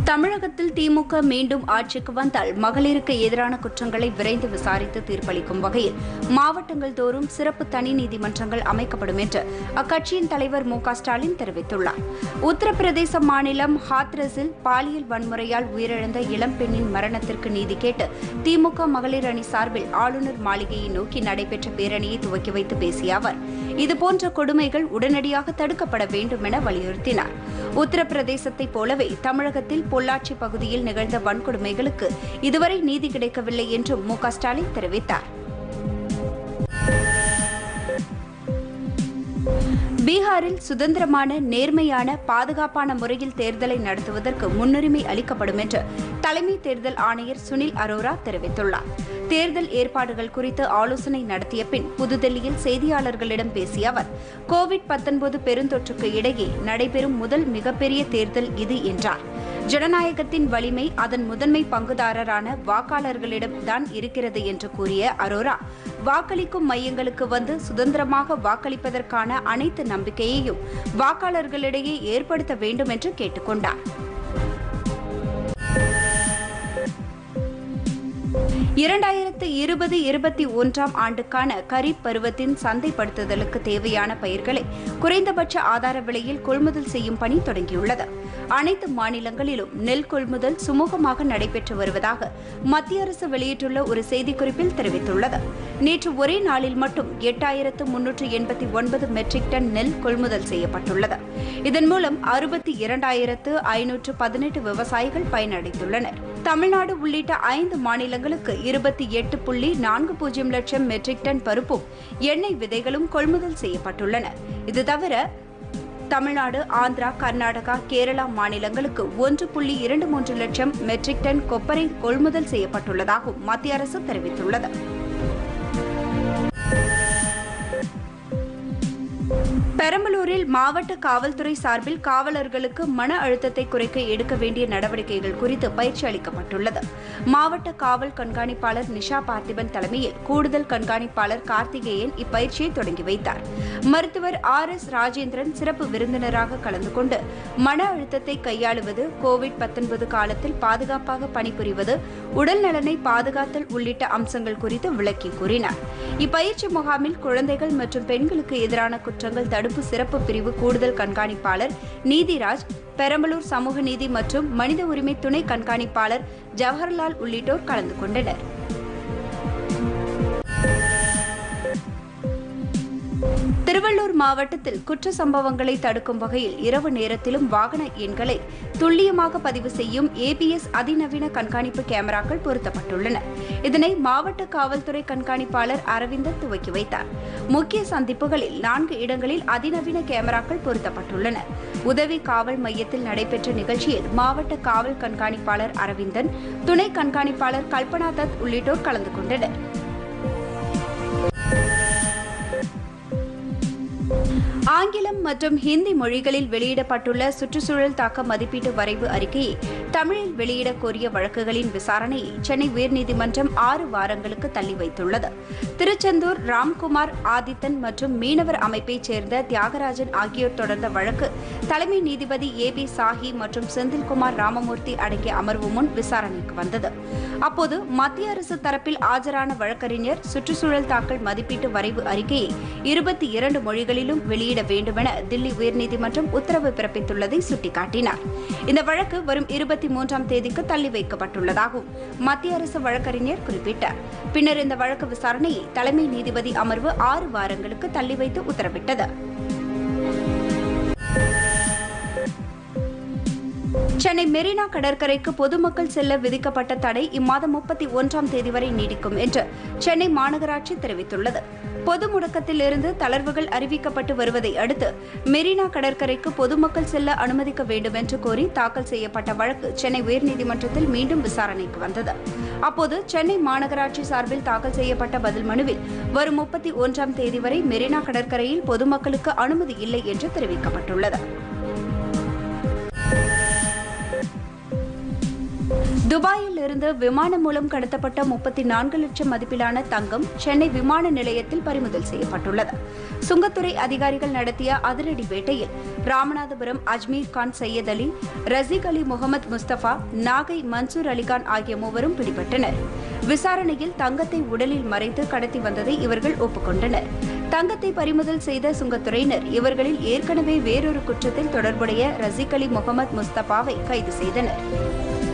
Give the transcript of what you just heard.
தமிழகத்தில் திமுக மீண்டும் ஆட்சிக்கு வந்தால் மகளிருக்கு எதிரான குற்றங்களை விரைந்து விசாரித்து தீர்ப்பளிக்கும் வகையில் மாவட்டங்கள் தோறும் சிறப்பு தனி நீதிமன்றங்கள் அமைக்கப்படும் என்று அக்கட்சியின் தலைவர் மு க ஸ்டாலின் தெரிவித்துள்ளார் உத்தரப்பிரதேச மாநிலம் ஹாத்ரஸில் பாலியல் வன்முறையால் உயிரிழந்த இளம்பெண்ணின் மரணத்திற்கு நீதி கேட்டு திமுக மகளிர் அணி சார்பில் ஆளுநர் மாளிகையை நோக்கி நடைபெற்ற பேரணியை துவக்கி வைத்து பேசிய அவர் இதுபோன்ற கொடுமைகள் உடனடியாக தடுக்கப்பட வேண்டும் என வலியுறுத்தினார் உத்தரப்பிரதேசத்தைப் போலவே தமிழகத்தில் பொள்ளாச்சி பகுதியில் நிகழ்ந்த வன்கொடுமைகளுக்கு இதுவரை நீதி கிடைக்கவில்லை என்றும் மு க ஸ்டாலின் தெரிவித்தார் பீகாரில் சுதந்திரமான நேர்மையான பாதுகாப்பான முறையில் தேர்தலை நடத்துவதற்கு முன்னுரிமை அளிக்கப்படும் என்று தலைமை தேர்தல் ஆணையர் சுனில் அரோரா தெரிவித்துள்ளார் தேர்தல் ஏற்பாடுகள் குறித்து ஆலோசனை நடத்திய பின் புதுதில்லியில் செய்தியாளர்களிடம் பேசிய அவர் கோவிட் 19 பெருந்தொற்றுக்கு இடையே நடைபெறும் முதல் மிகப்பெரிய தேர்தல் இது என்றார் ஜனநாயகத்தின் வலிமை அதன் முதன்மை பங்குதாரரான வாக்காளர்களிடம் தான் இருக்கிறது என்று கூறிய அரோரா வாக்களிக்கும் மையங்களுக்கு வந்து சுதந்திரமாக வாக்களிப்பதற்கான அனைத்து நம்பிக்கையையும் வாக்காளர்களிடையே ஏற்படுத்த வேண்டும் என்று கேட்டுக்கொண்டார் இரண்டாயிரத்து இருபது இருபத்தி ஒன்றாம் ஆண்டுக்கான கரீப் பருவத்தின் சந்தைப்படுத்துதலுக்கு தேவையான பயிர்களை குறைந்தபட்ச ஆதார விலையில் கொள்முதல் செய்யும் பணி தொடங்கியுள்ளது அனைத்து மாநிலங்களிலும் நெல் கொள்முதல் சுமூகமாக நடைபெற்று வருவதாக மத்திய அரசு வெளியிட்டுள்ள ஒரு செய்திக்குறிப்பில் தெரிவித்துள்ளது நேற்று ஒரே நாளில் மட்டும் எட்டாயிரத்து முன்னூற்று எண்பத்தி ஒன்பது மெட்ரிக் டன் நெல் கொள்முதல் செய்யப்பட்டுள்ளது இதன் மூலம் அறுபத்தி இரண்டாயிரத்து ஐநூற்று பதினெட்டு விவசாயிகள் பயனடைந்துள்ளனர் தமிழ்நாடு உள்ளிட்ட ஐந்து மாநிலங்களுக்கு இருபத்தி எட்டு புள்ளி நான்கு பூஜ்ஜியம் லட்சம் மெட்ரிக் டன் பருப்பும் எண்ணெய் விதைகளும் கொள்முதல் செய்யப்பட்டுள்ளன இது தவிர தமிழ்நாடு ஆந்திரா கர்நாடகா கேரளா மாநிலங்களுக்கு ஒன்று புள்ளி இரண்டு மூன்று லட்சம் மெட்ரிக் டன் கொப்பரை கொள்முதல் செய்யப்பட்டுள்ளதாகவும் மத்திய அரசு தெரிவித்துள்ளது பெரம்பலூரில் மாவட்ட காவல்துறை சார்பில் காவலர்களுக்கு மன அழுத்தத்தை குறைக்க எடுக்க வேண்டிய நடவடிக்கைகள் குறித்து பயிற்சி அளிக்கப்பட்டுள்ளது மாவட்ட காவல் கண்காணிப்பாளர் நிஷா பார்த்திபன் தலைமையில் கூடுதல் கண்காணிப்பாளர் கார்த்திகேயன் இப்பயிற்சியை தொடங்கி வைத்தார் மருத்துவர் ஆர் எஸ் ராஜேந்திரன் சிறப்பு விருந்தினராக கலந்து கொண்டு மன அழுத்தத்தை கையாளுவது கோவிட் 19 காலத்தில் பாதுகாப்பாக பணிபுரிவது உடல் நலனை பாதுகாத்தல் உள்ளிட்ட அம்சங்கள் குறித்து விளக்கி கூறினார் இப்பயிற்சி முகாமில் குழந்தைகள் மற்றும் பெண்களுக்கு எதிரான குற்றங்கள் தடுப்பு சிறப்பு பிரிவு கூடுதல் கண்காணிப்பாளர் நீதிராஜ் பெரம்பலூர் சமூக நீதி மற்றும் மனித உரிமை துணை கண்காணிப்பாளர் ஜவஹர்லால் உள்ளிட்டோர் கலந்து கொண்டனர் திருவள்ளூர் மாவட்டத்தில் குற்ற சம்பவங்களை தடுக்கும் வகையில் இரவு நேரத்திலும் வாகன எண்களை துல்லியமாக பதிவு செய்யும் ஏபிஎஸ் அதிநவீன கண்காணிப்பு கேமராக்கள் பொருத்தப்பட்டுள்ளன இதனை மாவட்ட காவல்துறை கண்காணிப்பாளர் அரவிந்தன் துவக்கி வைத்தார் முக்கிய சந்திப்புகளில் நான்கு இடங்களில் அதிநவீன கேமராக்கள் பொருத்தப்பட்டுள்ளன உதவி காவல் மையத்தில் நடைபெற்ற நிகழ்ச்சியில் மாவட்ட காவல் கண்காணிப்பாளர் அரவிந்தன் துணை கண்காணிப்பாளர் கல்பனா தத் உள்ளிட்டோர் கலந்து கொண்டனர் ஆங்கிலம் மற்றும் ஹிந்தி மொழிகளில் வெளியிடப்பட்டுள்ள சுற்றுச்சூழல் தாக்க மதிப்பீட்டு வரைவு அறிக்கையை தமிழில் வெளியிட கோரிய வழக்குகளின் விசாரணையை சென்னை உயர்நீதிமன்றம் ஆறு வாரங்களுக்கு தள்ளி வைத்துள்ளது திருச்செந்தூர் ராம்குமார் ஆதித்தன் மற்றும் மீனவர் அமைப்பைச் சேர்ந்த தியாகராஜன் ஆகியோர் தொடர்ந்த வழக்கு தலைமை நீதிபதி ஏ பி சாஹி மற்றும் செந்தில்குமார் ராமமூர்த்தி அடங்கிய அமர்வு முன் விசாரணைக்கு வந்தது அப்போது மத்திய அரசு தரப்பில் ஆஜரான வழக்கறிஞர் சுற்றுச்சூழல் தாக்கல் மதிப்பீட்டு வரைவு அறிக்கையை இருபத்தி இரண்டு மொழிகளிலும் வெளியிட வேண்டுமென தில்லி உயர்நீதிமன்றம் உத்தரவு பிறப்பித்துள்ளதை சுட்டிக்காட்டினார் இந்த வழக்கு வரும் இருபத்தி மூன்றாம் தேதிக்கு தள்ளி வைக்கப்பட்டுள்ளதாகவும் மத்திய அரசு வழக்கறிஞர் குறிப்பிட்டார் பின்னர் இந்த வழக்கு விசாரணையை தலைமை நீதிபதி அமர்வு ஆறு வாரங்களுக்கு தள்ளி வைத்து உத்தரவிட்டது சென்னை மெரினா கடற்கரைக்கு பொதுமக்கள் செல்ல விதிக்கப்பட்ட தடை இம்மாதம் முப்பத்தி ஒன்றாம் தேதி வரை நீடிக்கும் என்று சென்னை மாநகராட்சி தெரிவித்துள்ளது பொது முடக்கத்திலிருந்து தளர்வுகள் அறிவிக்கப்பட்டு வருவதை அடுத்து மெரினா கடற்கரைக்கு பொதுமக்கள் செல்ல அனுமதிக்க வேண்டும் என்று கோரி தாக்கல் செய்யப்பட்ட வழக்கு சென்னை உயர்நீதிமன்றத்தில் மீண்டும் விசாரணைக்கு வந்தது அப்போது சென்னை மாநகராட்சி சார்பில் தாக்கல் செய்யப்பட்ட பதில் மனுவில் வரும் முப்பத்தி ஒன்றாம் தேதி வரை மெரினா கடற்கரையில் பொதுமக்களுக்கு அனுமதி இல்லை என்று தெரிவிக்கப்பட்டுள்ளது துபாயில் இருந்து விமானம் மூலம் கடத்தப்பட்ட முப்பத்தி நான்கு லட்சம் மதிப்பிலான தங்கம் சென்னை விமான நிலையத்தில் பறிமுதல் செய்யப்பட்டுள்ளது சுங்கத்துறை அதிகாரிகள் நடத்திய அதிரடி வேட்டையில் ராமநாதபுரம் அஜ்மீர் கான் சையத் அலி ரசீக் அலி முகமது முஸ்தபா நாகை மன்சூர் அலிகான் ஆகிய மூவரும் பிடிபட்டனர் விசாரணையில் தங்கத்தை உடலில் மறைத்து கடத்தி வந்ததை இவர்கள் ஒப்புக்கொண்டனர் தங்கத்தை பறிமுதல் செய்த சுங்கத்துறையினர் இவர்களில் ஏற்கனவே வேறொரு குற்றத்தில் தொடர்புடைய ரசீக் அலி முகமது முஸ்தபாவை கைது செய்தனர்